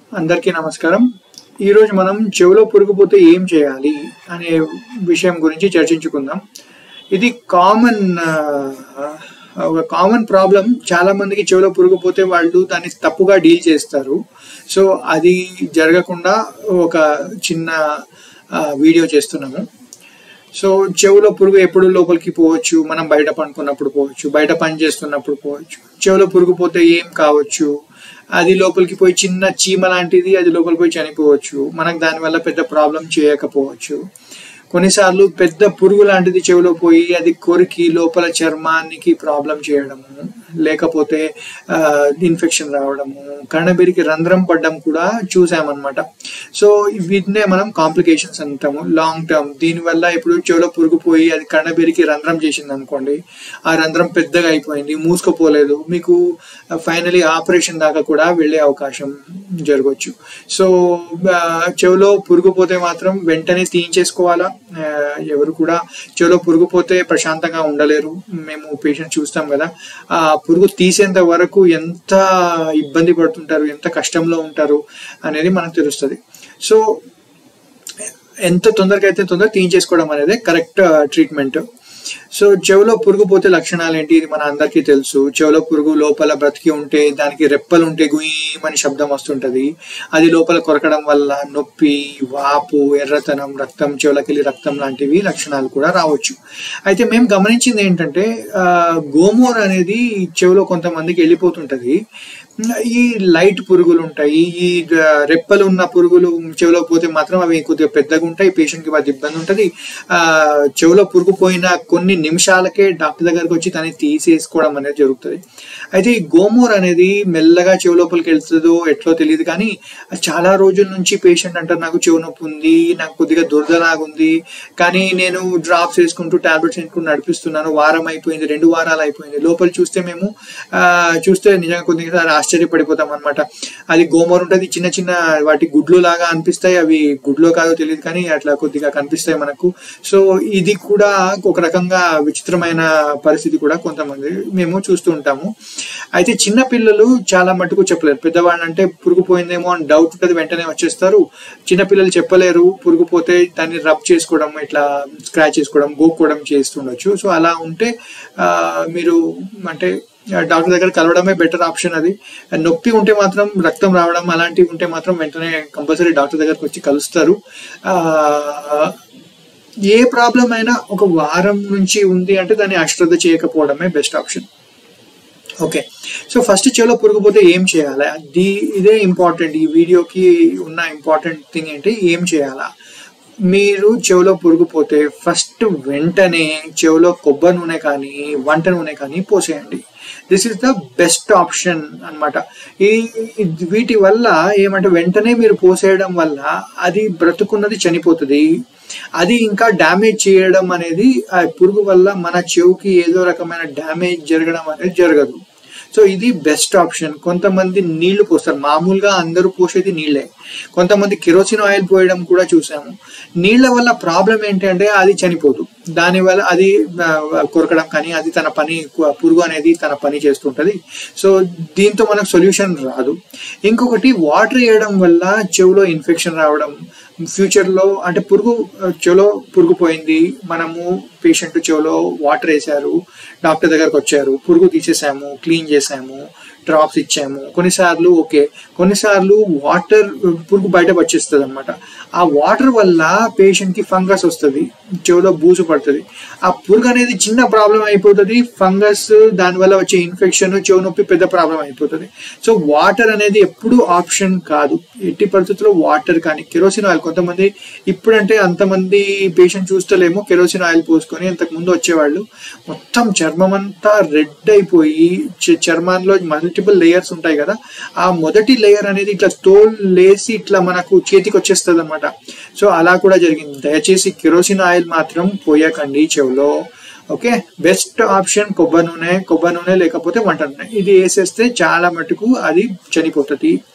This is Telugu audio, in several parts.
అందరికీ నమస్కారం ఈరోజు మనం చెవిలో పురుగు పోతే ఏం చేయాలి అనే విషయం గురించి చర్చించుకుందాం ఇది కామన్ ఒక కామన్ ప్రాబ్లం చాలా మందికి చెవిలో పురుగు పోతే వాళ్ళు దాన్ని తప్పుగా డీల్ చేస్తారు సో అది జరగకుండా ఒక చిన్న ఆ, వీడియో చేస్తున్నాము సో చెవులో పురుగు ఎప్పుడు లోపలికి పోవచ్చు మనం బయట పడుకున్నప్పుడు పోవచ్చు బయట పని చేస్తున్నప్పుడు పోవచ్చు చెవులో పురుగు పోతే ఏం కావచ్చు అది లోపలికి పోయి చిన్న చీమ లాంటిది అది లోపలికి పోయి చనిపోవచ్చు మనకు దానివల్ల పెద్ద ప్రాబ్లం చేయకపోవచ్చు కొన్నిసార్లు పెద్ద పురుగు లాంటిది చెవిలో పోయి అది కొరికి లోపల చర్మానికి ప్రాబ్లం చేయడము లేకపోతే ఇన్ఫెక్షన్ రావడము కర్ణబెరికి రంధ్రం పడడం కూడా చూసామన్నమాట సో వీటినే మనం కాంప్లికేషన్స్ అంటాము లాంగ్ టర్మ్ దీనివల్ల ఇప్పుడు చెవిలో పురుగు పోయి అది కర్ణబెరికి రంధ్రం చేసింది అనుకోండి ఆ రంధ్రం పెద్దగా అయిపోయింది మూసుకుపోలేదు మీకు ఫైనలీ ఆపరేషన్ దాకా కూడా వెళ్ళే అవకాశం జరగవచ్చు సో ఆ, చెవిలో పురుగు పోతే మాత్రం వెంటనే తీయించేసుకోవాలా ఆ, ఎవరు కూడా చెవిలో పురుగు పోతే ప్రశాంతంగా ఉండలేరు మేము పేషెంట్ చూస్తాం కదా ఆ పురుగు తీసేంత వరకు ఎంత ఇబ్బంది పడుతుంటారు ఎంత కష్టంలో ఉంటారు అనేది మనకు తెలుస్తుంది సో ఎంత తొందరగా అయితే తొందరగా తీయించేసుకోవడం అనేది కరెక్ట్ ట్రీట్మెంట్ సో చెవిలో పురుగు పోతే లక్షణాలు ఏంటి ఇది మన అందరికీ తెలుసు చెవిలో పురుగు లోపల బ్రతికి ఉంటే దానికి రెప్పలు ఉంటే గుయ్యమని శబ్దం వస్తుంటది అది లోపల కొరకడం వల్ల నొప్పి వాపు ఎర్రతనం రక్తం చెవులకెళ్ళి రక్తం లాంటివి లక్షణాలు కూడా రావచ్చు అయితే మేము గమనించింది ఏంటంటే ఆ, గోమోర్ అనేది చెవిలో కొంతమందికి వెళ్ళిపోతుంటది ఈ లైట్ పురుగులు ఉంటాయి ఈ ఆ, రెప్పలు ఉన్న పురుగులు చెవిలో పోతే మాత్రం అవి కొద్దిగా పెద్దగా ఉంటాయి పేషెంట్ కి అది ఇబ్బంది ఉంటది ఆ చెవిలో పురుగు పోయిన కొన్ని నిమిషాలకే డాక్టర్ దగ్గరకు వచ్చి దాన్ని తీసేసుకోవడం అనేది జరుగుతుంది అయితే ఈ గోమోర్ అనేది మెల్లగా చెవి లోపలికి వెళ్తుందో ఎట్లో తెలియదు కానీ చాలా రోజుల నుంచి పేషెంట్ అంటారు నాకు చెవి నొప్పి ఉంది నాకు కొద్దిగా దురదలాగుంది కానీ నేను డ్రాప్స్ వేసుకుంటూ టాబ్లెట్స్ వేసుకుంటూ నడిపిస్తున్నాను వారం అయిపోయింది రెండు వారాలు అయిపోయింది లోపల చూస్తే మేము ఆ, చూస్తే నిజంగా కొద్దిగా ఆశ్చర్యపడిపోతాం అనమాట అది గోమోర్ ఉంటుంది చిన్న చిన్న వాటి గుడ్లు లాగా అనిపిస్తాయి అవి గుడ్లో కాదో తెలియదు కానీ అట్లా కొద్దిగా కనిపిస్తాయి మనకు సో ఇది కూడా ఒక రకంగా విచిత్రమైన పరిస్థితి కూడా కొంతమంది మేము చూస్తూ ఉంటాము అయితే చిన్న పిల్లలు చాలా మటుకు చెప్పలేరు పెద్దవాళ్ళు అంటే పురుగు పోయిందేమో అని డౌట్ ఉంటుంది వెంటనే వచ్చేస్తారు చిన్న పిల్లలు చెప్పలేరు పురుగు పోతే దాన్ని రబ్ చేసుకోవడం ఇట్లా స్క్రాచ్ చేసుకోవడం గోక్కోవడం చేస్తుండొచ్చు సో అలా ఉంటే ఆ, మీరు అంటే డాక్టర్ దగ్గర కలవడమే బెటర్ ఆప్షన్ అది నొప్పి ఉంటే మాత్రం రక్తం రావడం అలాంటివి ఉంటే మాత్రం వెంటనే కంపల్సరీ డాక్టర్ దగ్గరకు వచ్చి కలుస్తారు ఆ, ఏ ప్రాబ్లం అయినా ఒక వారం నుంచి ఉంది అంటే దాన్ని అశ్రద్ధ చేయకపోవడమే best option okay so first చెవిలో పురుగు పోతే ఏం చేయాలి ది ఇదే ఇంపార్టెంట్ ఈ వీడియోకి ఉన్న ఇంపార్టెంట్ థింగ్ ఏంటి ఏం చేయాలా మీరు చెవిలో పురుగు పోతే ఫస్ట్ వెంటనే చెవిలో కొబ్బరి నూనె కానీ వంట నూనె కానీ పోసేయండి this is the best option అన్నమాట ఈ ఇది- వీటి వల్ల ఏమంటే వెంటనే మీరు పోసేయడం వల్ల అది బ్రతుకున్నది చనిపోతుంది అది ఇంకా డ్యామేజ్ చేయడం అనేది ఆ పురుగు వల్ల మన చెవుకి ఏదో రకమైన డ్యామేజ్ జరగడం అనేది జరగదు సో ఇది బెస్ట్ ఆప్షన్ కొంతమంది నీళ్లు పోస్తారు మామూలుగా అందరూ పోసేది నీళ్ళే కొంతమంది కెరోసిన్ ఆయిల్ పోయడం కూడా చూసాము నీళ్ల వల్ల ప్రాబ్లం ఏంటంటే అది చనిపోదు దానివల్ల అది ఆ, కొరకడం కానీ అది తన పని పురుగు అనేది తన పని చేస్తుంటది సో దీంతో మనకు సొల్యూషన్ రాదు ఇంకొకటి వాటర్ వేయడం వల్ల చెవులో ఇన్ఫెక్షన్ రావడం ఫ్యూచర్ లో అంటే పురుగు ఆ, చెవులో పురుగు పోయింది మనము పేషెంట్ చెవులో వాటర్ వేసారు డాక్టర్ దగ్గరకు వచ్చారు పురుగు తీసేసాము క్లీన్ చేసాము డ్రాప్స్ ఇచ్చాము కొన్నిసార్లు ఓకే కొన్నిసార్లు వాటర్ పురుగు బయట వచ్చేస్తుంది అనమాట ఆ వాటర్ వల్ల పేషెంట్ కి ఫంగస్ వస్తుంది చెవులో బూజు పడుతుంది ఆ పురుగు అనేది చిన్న ప్రాబ్లం అయిపోతుంది ఫంగస్ దానివల్ల వచ్చే ఇన్ఫెక్షన్ చెవు నొప్పి పెద్ద ప్రాబ్లం అయిపోతుంది సో వాటర్ అనేది ఎప్పుడు ఆప్షన్ కాదు ఎట్టి పరిస్థితుల్లో వాటర్ కానీ కెరోసిన్ ఆయిల్ కొంతమంది ఇప్పుడంటే అంతమంది పేషెంట్ చూస్తలేమో కెరోసిన్ ఆయిల్ పోసుకొని ఇంతకు ముందు వచ్చేవాళ్ళు మొత్తం చర్మం అంతా రెడ్ అయిపోయి చ- చర్మంలో మల్టిపుల్ లేయర్స్ ఉంటాయి కదా ఆ మొదటి లేయర్ అనేది ఇట్లా తోల్ లేసి ఇట్లా మనకు చేతికి వచ్చేస్తుంది అనమాట సో అలా కూడా జరిగింది దయచేసి కెరోసిన్ ఆయిల్ మాత్రం పోయకండి చెవులో ఓకే బెస్ట్ ఆప్షన్ కొబ్బరి నూనె కొబ్బరి నూనె లేకపోతే వంట నూనె ఇది వేసేస్తే చాలా మటుకు అది చనిపోతుంది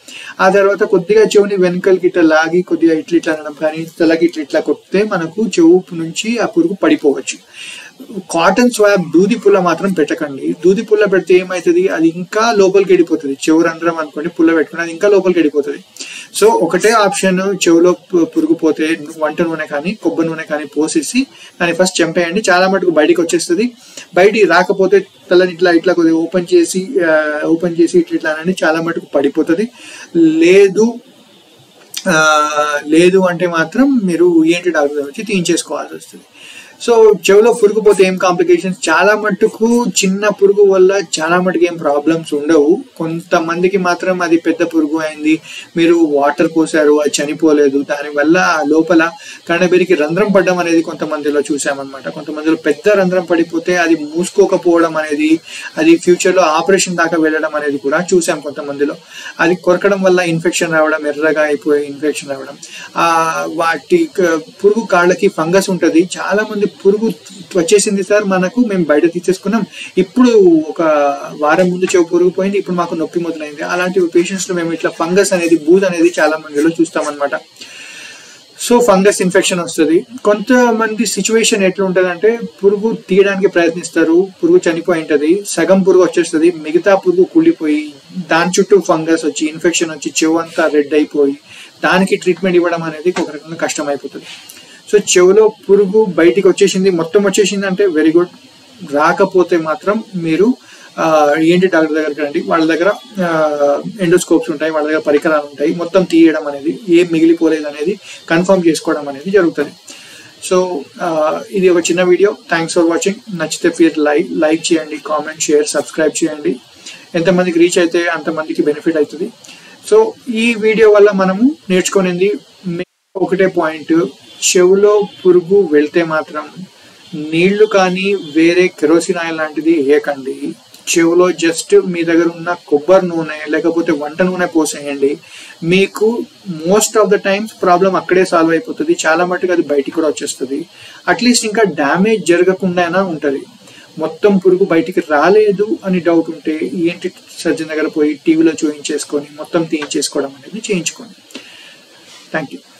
ఆ తర్వాత కొద్దిగా చెవుని వెనకలకి ఇట్లా లాగి కొద్దిగా ఇట్లా ఇట్లా అనడం కానీ తలకి ఇట్లా ఇట్లా కొడితే మనకు చెవు నుంచి ఆ పురుగు పడిపోవచ్చు కాటన్ స్వాబ్ దూది పుల్ల మాత్రం పెట్టకండి దూది పుల్ల పెడితే ఏమవుతుంది అది ఇంకా లోపలికి వెళ్ళిపోతుంది చెవు రంధ్రం అనుకోండి పుల్ల పెట్టుకుని అది ఇంకా లోపలికి వెళ్ళిపోతుంది సో ఒకటే ఆప్షన్ చెవులో పు- పురుగు పోతే వంట నూనె కానీ కొబ్బరి నూనె కానీ పోసేసి దాన్ని ఫస్ట్ చంపేయండి చాలా మటుకు బయటికి వచ్చేస్తుంది బయటికి రాకపోతే తలని ఇట్లా ఇట్లా కొద్దిగా ఓపెన్ చేసి ఓపెన్ చేసి ఇట్లా ఇట్లా అని చాలా మటుకు పడిపోతుంది లేదు ఆ, లేదు అంటే మాత్రం మీరు ఏంటి డాక్టర్ దగ్గర వచ్చి తీయించేసుకోవాల్సి వస్తుంది సో చెవిలో పురుగు పోతే ఏం కాంప్లికేషన్స్ చాలా మట్టుకు చిన్న పురుగు వల్ల చాలా మటుకు ఏం ప్రాబ్లమ్స్ ఉండవు కొంతమందికి మాత్రం అది పెద్ద పురుగు అయింది మీరు వాటర్ పోసారు అది చనిపోలేదు దానివల్ల ఆ లోపల కణబెరికి రంధ్రం పడడం అనేది కొంతమందిలో చూసామన్నమాట కొంతమందిలో పెద్ద రంధ్రం పడిపోతే అది మూసుకోకపోవడం అనేది అది ఫ్యూచర్ లో ఆపరేషన్ దాకా వెళ్ళడం అనేది కూడా చూసాం కొంతమందిలో అది కొరకడం వల్ల ఇన్ఫెక్షన్ రావడం ఎర్రగా అయిపోయి ఇన్ఫెక్షన్ రావడం ఆ వాటి క- పురుగు కాళ్ళకి ఫంగస్ ఉంటది చాలా మంది పురుగు వచ్చేసింది సార్ మనకు మేము బయట తీసేసుకున్నాం ఇప్పుడు ఒక వారం ముందు చెవు పురుగు పోయింది ఇప్పుడు మాకు నొప్పి మొదలైంది అలాంటి పేషెంట్స్ లో మేము ఇట్లా ఫంగస్ అనేది బూజ్ అనేది చాలా మందిలో చూస్తామన్నమాట సో ఫంగస్ ఇన్ఫెక్షన్ వస్తుంది కొంతమంది సిచ్యువేషన్ ఎట్లా ఉంటుంది అంటే పురుగు తీయడానికి ప్రయత్నిస్తారు పురుగు చనిపోయి ఉంటది సగం పురుగు వచ్చేస్తుంది మిగతా పురుగు కుళ్ళిపోయి దాని చుట్టూ ఫంగస్ వచ్చి ఇన్ఫెక్షన్ వచ్చి చెవు అంతా రెడ్ అయిపోయి దానికి ట్రీట్మెంట్ ఇవ్వడం అనేది ఒక రకంగా కష్టం అయిపోతుంది సో చెవులో పురుగు బయటికి వచ్చేసింది మొత్తం వచ్చేసింది అంటే వెరీ గుడ్ రాకపోతే మాత్రం మీరు ఆ, ఏంటి డాక్టర్ దగ్గరికి రండి వాళ్ళ దగ్గర ఎండోస్కోప్స్ ఉంటాయి వాళ్ళ దగ్గర పరికరాలు ఉంటాయి మొత్తం తీయడం అనేది ఏం మిగిలిపోలేదు అనేది కన్ఫర్మ్ చేసుకోవడం అనేది జరుగుతుంది సో ఆ, ఇది ఒక చిన్న వీడియో థ్యాంక్స్ ఫర్ వాచింగ్ నచ్చితే మీరు లైక్ లైక్ చేయండి కామెంట్ షేర్ సబ్స్క్రైబ్ చేయండి ఎంతమందికి రీచ్ అయితే అంతమందికి బెనిఫిట్ అవుతుంది సో ఈ వీడియో వల్ల మనము నేర్చుకునేది ఒకటే పాయింట్ చెవులో పురుగు వెళ్తే మాత్రం నీళ్లు కానీ వేరే కెరోసిన్ ఆయిల్ లాంటిది వేయకండి చెవులో జస్ట్ మీ దగ్గర ఉన్న కొబ్బరి నూనె లేకపోతే వంట నూనె పోసేయండి మీకు most of the times problem అక్కడే సాల్వ్ అయిపోతుంది చాలా మటుకు అది బయటికి కూడా వచ్చేస్తుంది అట్లీస్ట్ ఇంకా డ్యామేజ్ జరగకుండా ఉంటుంది మొత్తం పురుగు బయటికి రాలేదు అని డౌట్ ఉంటే ఏంటి సర్జన్ దగ్గర పోయి టీవీలో చూయించేసుకొని మొత్తం తీయించేసుకోవడం అనేది చేయించుకోండి థ్యాంక్ యూ